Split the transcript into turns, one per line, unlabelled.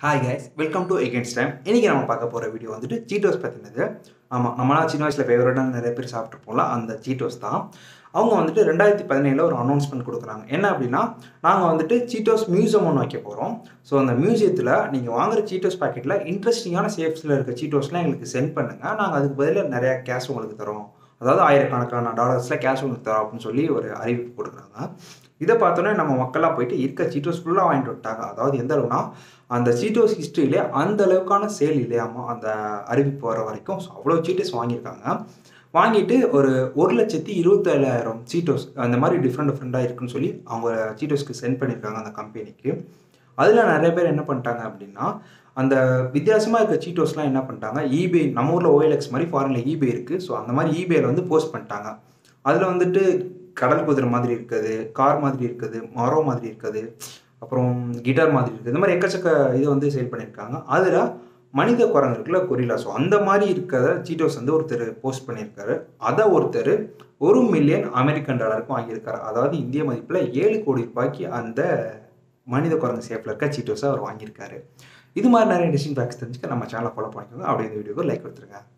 hi guys welcome to against time இன்றைக்கி நம்ம பார்க்க போகிற வீடியோ வந்துட்டு சீட்டோஸ் பற்றினது ஆமாம் நம்மளாம் சின்ன வயசில் ஃபேவரட்டான நிறைய பேர் சாப்பிட்ருப்போம்ல அந்த சீட்டோஸ் தான் அவங்க வந்துட்டு ரெண்டாயிரத்தி பதினேழில் ஒரு அனௌன்ஸ்மெண்ட் கொடுக்குறாங்க என்ன அப்படின்னா நாங்கள் வந்துட்டு சீட்டோஸ் மியூசியம் ஒன்று வைக்க போகிறோம் ஸோ அந்த மியூசியத்தில் நீங்கள் வாங்குற சீட்டோஸ் பாக்கெட்டில் இன்ட்ரெஸ்டிங்கான ஷேப்ஸில் இருக்க சீட்டோஸ்லாம் எங்களுக்கு சென்ட் பண்ணுங்கள் நாங்கள் அதுக்கு பதிலாக நிறையா கேஷ் உங்களுக்கு தரோம் அதாவது ஆயிரக்கணக்கான டாலர்ஸில் கேஷ் உங்களுக்கு தரோம் அப்படின்னு சொல்லி ஒரு அறிவிப்பு கொடுக்குறாங்க இதை பார்த்தோன்னே நம்ம மக்கள்லாம் போயிட்டு இருக்க சீட்டோஸ் ஃபுல்லாக வாங்கிட்டு விட்டாங்க அதாவது எந்த அளவுனா அந்த சீட்டோஸ் ஹிஸ்ட்ரியிலே அந்த அளவுக்கான சேல் இல்லையாமா அந்த அறிவிப்பு வர வரைக்கும் ஸோ அவ்வளோ சீட்டோஸ் வாங்கியிருக்காங்க வாங்கிட்டு ஒரு ஒரு லட்சத்தி இருபத்தேழாயிரம் சீட்டோஸ் அந்த மாதிரி டிஃப்ரெண்ட் டிஃப்ரெண்ட்டாக இருக்குன்னு சொல்லி அவங்க சீட்டோஸ்க்கு சென்ட் பண்ணியிருக்காங்க அந்த கம்பெனிக்கு அதில் நிறைய பேர் என்ன பண்ணிட்டாங்க அப்படின்னா அந்த வித்தியாசமாக இருக்க சீட்டோஸ்லாம் என்ன பண்ணிட்டாங்க ஈபே நம்ம ஊரில் ஓஎல்எக்ஸ் மாதிரி ஃபாரினில் ஈபே இருக்குது ஸோ அந்த மாதிரி ஈபேயில் வந்து போஸ்ட் பண்ணிட்டாங்க அதில் வந்துட்டு கடல் குதிரை மாதிரி இருக்குது கார் மாதிரி இருக்குது மரம் மாதிரி இருக்குது அப்புறம் கிட்டார் மாதிரி இருக்குது இந்த மாதிரி எக்கச்சக்க இது வந்து சேல் பண்ணியிருக்காங்க அதில் மனித குரங்கு இருக்குல்ல கொரிலா ஸோ அந்த மாதிரி இருக்கிற சீட்டோஸ் வந்து ஒருத்தர் போஸ்ட் பண்ணியிருக்காரு அதை ஒருத்தர் ஒரு மில்லியன் அமெரிக்கன் டாலருக்கும் வாங்கியிருக்காரு அதாவது இந்திய மதிப்பில் ஏழு கோடி ரூபாய்க்கு அந்த மனித குரங்கு ஷேப்பில் இருக்க சீட்டோஸை அவர் வாங்கியிருக்காரு இது மாதிரி நிறைய டிசிஷன் ஃபேக்ஸ் தெரிஞ்சுக்க நம்ம சேனலை ஃபாலோ பண்ணிக்கோங்க அப்படியே இந்த வீடியோக்கு லைக் கொடுத்துருங்க